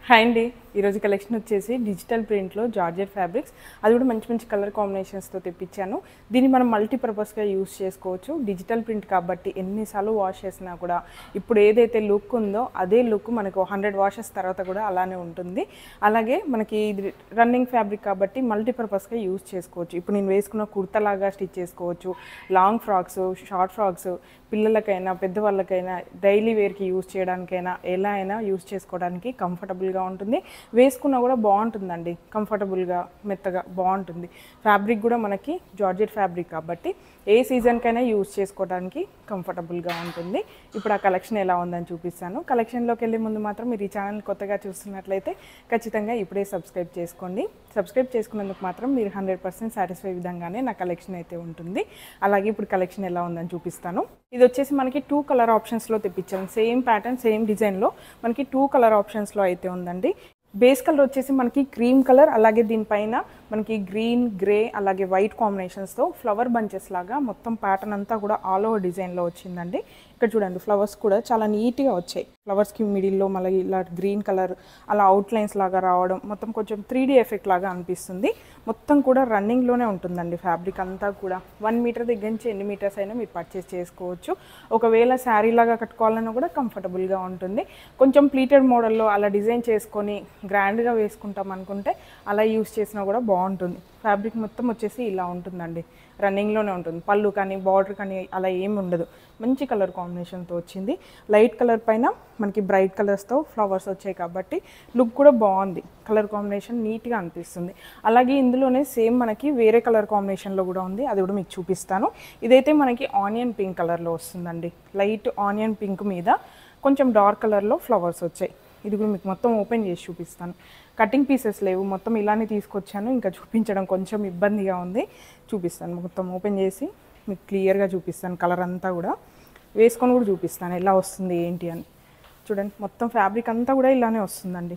hi అండి ఈరోజు collection వచ్చేసి డిజిటల్ ప్రింట్లో జార్జెట్ ఫ్యాబ్రిక్స్ అది కూడా మంచి మంచి కలర్ కాంబినేషన్స్తో తెప్పించాను దీన్ని మనం మల్టీపర్పస్గా యూస్ చేసుకోవచ్చు డిజిటల్ ప్రింట్ కాబట్టి ఎన్నిసార్లు వాష్ చేసినా కూడా ఇప్పుడు ఏదైతే లుక్ ఉందో అదే లుక్ మనకు హండ్రెడ్ వాషెస్ తర్వాత కూడా అలానే ఉంటుంది అలాగే మనకి ఇది రన్నింగ్ ఫ్యాబ్రిక్ కాబట్టి మల్టీపర్పస్గా యూస్ చేసుకోవచ్చు ఇప్పుడు నేను వేసుకున్న కుర్తలాగా స్టిచ్ చేసుకోవచ్చు లాంగ్ ఫ్రాక్స్ షార్ట్ ఫ్రాక్స్ పిల్లలకైనా పెద్దవాళ్ళకైనా డైలీ వేర్కి యూస్ చేయడానికైనా ఎలా అయినా యూస్ చేసుకోవడానికి కంఫర్టబుల్గా ఉంటుంది వేసుకున్నా కూడా బాగుంటుందండి కంఫర్టబుల్గా మెత్తగా బాగుంటుంది ఫ్యాబ్రిక్ కూడా మనకి జార్జెట్ ఫ్యాబ్రిక్ కాబట్టి ఏ సీజన్కైనా యూస్ చేసుకోవడానికి కంఫర్టబుల్గా ఉంటుంది ఇప్పుడు ఆ కలెక్షన్ ఎలా ఉందని చూపిస్తాను కలెక్షన్లోకి వెళ్ళే ముందు మాత్రం మీరు ఈ ఛానల్ కొత్తగా చూస్తున్నట్లయితే ఖచ్చితంగా ఇప్పుడే సబ్స్క్రైబ్ చేసుకోండి సబ్స్క్రైబ్ చేసుకున్నందుకు మాత్రం మీరు హండ్రెడ్ పర్సెంట్ సాటిస్ఫై విధంగానే నా కలెక్షన్ అయితే ఉంటుంది అలాగే ఇప్పుడు కలెక్షన్ ఎలా ఉందని చూపిస్తాను ఇది వచ్చేసి మనకి టూ కలర్ ఆప్షన్స్లో తెప్పించాను సేమ్ ప్యాటర్న్ సేమ్ డిజైన్లో మనకి టూ కలర్ ఆప్షన్స్లో అయితే ఉందండి బేస్ కలర్ వచ్చేసి మనకి క్రీమ్ కలర్ అలాగే దీనిపైన మనకి గ్రీన్ గ్రే అలాగే వైట్ కాంబినేషన్స్తో ఫ్లవర్ బంచెస్ లాగా మొత్తం ప్యాటర్న్ అంతా కూడా ఆల్ ఓవర్ డిజైన్లో వచ్చిందండి ఇక్కడ చూడండి ఫ్లవర్స్ కూడా చాలా నీట్గా వచ్చాయి ఫ్లవర్స్కి మిడిల్లో మళ్ళీ ఇలా గ్రీన్ కలర్ అలా అవుట్లైన్స్ లాగా రావడం మొత్తం కొంచెం త్రీ డీ ఎఫెక్ట్ లాగా అనిపిస్తుంది మొత్తం కూడా రన్నింగ్లోనే ఉంటుందండి ఫ్యాబ్రిక్ అంతా కూడా వన్ మీటర్ దగ్గర నుంచి ఎన్ని మీటర్స్ అయినా మీరు పర్చేస్ చేసుకోవచ్చు ఒకవేళ శారీ లాగా కట్టుకోవాలన్నా కూడా కంఫర్టబుల్గా ఉంటుంది కొంచెం ప్లీటెడ్ మోడల్లో అలా డిజైన్ చేసుకొని గ్రాండ్గా వేసుకుంటాం అనుకుంటే అలా యూస్ చేసినా కూడా బాగుంటుంది ఫ్యాబ్రిక్ మొత్తం వచ్చేసి ఇలా ఉంటుందండి రన్నింగ్లోనే ఉంటుంది పళ్ళు కానీ బార్డర్ కానీ అలా ఏమి ఉండదు మంచి కలర్ కాంబినేషన్తో వచ్చింది లైట్ కలర్ పైన మనకి బ్రైట్ కలర్స్తో ఫ్లవర్స్ వచ్చాయి కాబట్టి లుక్ కూడా బాగుంది కలర్ కాంబినేషన్ నీట్గా అనిపిస్తుంది అలాగే ఇందులోనే సేమ్ మనకి వేరే కలర్ కాంబినేషన్లో కూడా ఉంది అది కూడా మీకు చూపిస్తాను ఇదైతే మనకి ఆనియన్ పింక్ కలర్లో వస్తుందండి లైట్ ఆనియన్ పింక్ మీద కొంచెం డార్క్ కలర్లో ఫ్లవర్స్ వచ్చాయి ఇది కూడా మీకు మొత్తం ఓపెన్ చేసి చూపిస్తాను కటింగ్ పీసెస్ లేవు మొత్తం ఇలానే తీసుకొచ్చాను ఇంకా చూపించడం కొంచెం ఇబ్బందిగా ఉంది చూపిస్తాను మొత్తం ఓపెన్ చేసి మీకు క్లియర్గా చూపిస్తాను కలర్ అంతా కూడా వేసుకొని కూడా చూపిస్తాను ఎలా వస్తుంది ఏంటి అని చూడండి మొత్తం ఫ్యాబ్రిక్ అంతా కూడా ఇలానే వస్తుందండి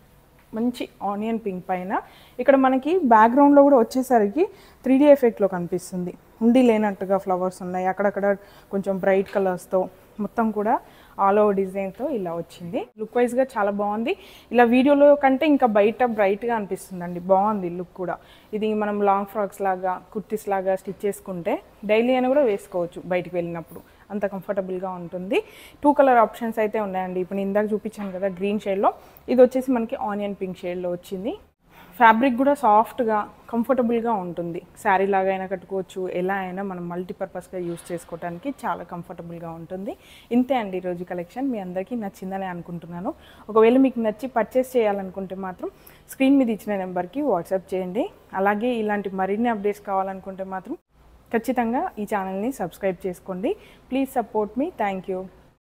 మంచి ఆనియన్ పింక్ పైన ఇక్కడ మనకి బ్యాక్గ్రౌండ్లో కూడా వచ్చేసరికి త్రీ డీ ఎఫెక్ట్లో కనిపిస్తుంది ఉండి లేనట్టుగా ఫ్లవర్స్ ఉన్నాయి అక్కడక్కడ కొంచెం బ్రైట్ కలర్స్తో మొత్తం కూడా ఆల్ ఓవర్ డిజైన్తో ఇలా వచ్చింది లుక్ వైజ్గా చాలా బాగుంది ఇలా వీడియోలో కంటే ఇంకా బయట బ్రైట్గా అనిపిస్తుందండి బాగుంది లుక్ కూడా ఇది మనం లాంగ్ ఫ్రాక్స్ లాగా కుర్తీస్ లాగా స్టిచ్ చేసుకుంటే డైలీ అయినా కూడా వేసుకోవచ్చు బయటికి వెళ్ళినప్పుడు అంత కంఫర్టబుల్గా ఉంటుంది టూ కలర్ ఆప్షన్స్ అయితే ఉన్నాయండి ఇప్పుడు నేను ఇందాక చూపించాను కదా గ్రీన్ షేడ్లో ఇది వచ్చేసి మనకి ఆనియన్ పింక్ షేడ్లో వచ్చింది ఫ్యాబ్రిక్ కూడా సాఫ్ట్గా కంఫర్టబుల్గా ఉంటుంది శారీ లాగా అయినా కట్టుకోవచ్చు ఎలా అయినా మనం మల్టీపర్పస్గా యూస్ చేసుకోవడానికి చాలా కంఫర్టబుల్గా ఉంటుంది ఇంతే అండి ఈరోజు కలెక్షన్ మీ అందరికీ నచ్చిందని అనుకుంటున్నాను ఒకవేళ మీకు నచ్చి పర్చేస్ చేయాలనుకుంటే మాత్రం స్క్రీన్ మీద ఇచ్చిన నెంబర్కి వాట్సాప్ చేయండి అలాగే ఇలాంటి మరిన్ని అప్డేట్స్ కావాలనుకుంటే మాత్రం ఖచ్చితంగా ఈ ఛానల్ని సబ్స్క్రైబ్ చేసుకోండి ప్లీజ్ సపోర్ట్ మీ థ్యాంక్ యూ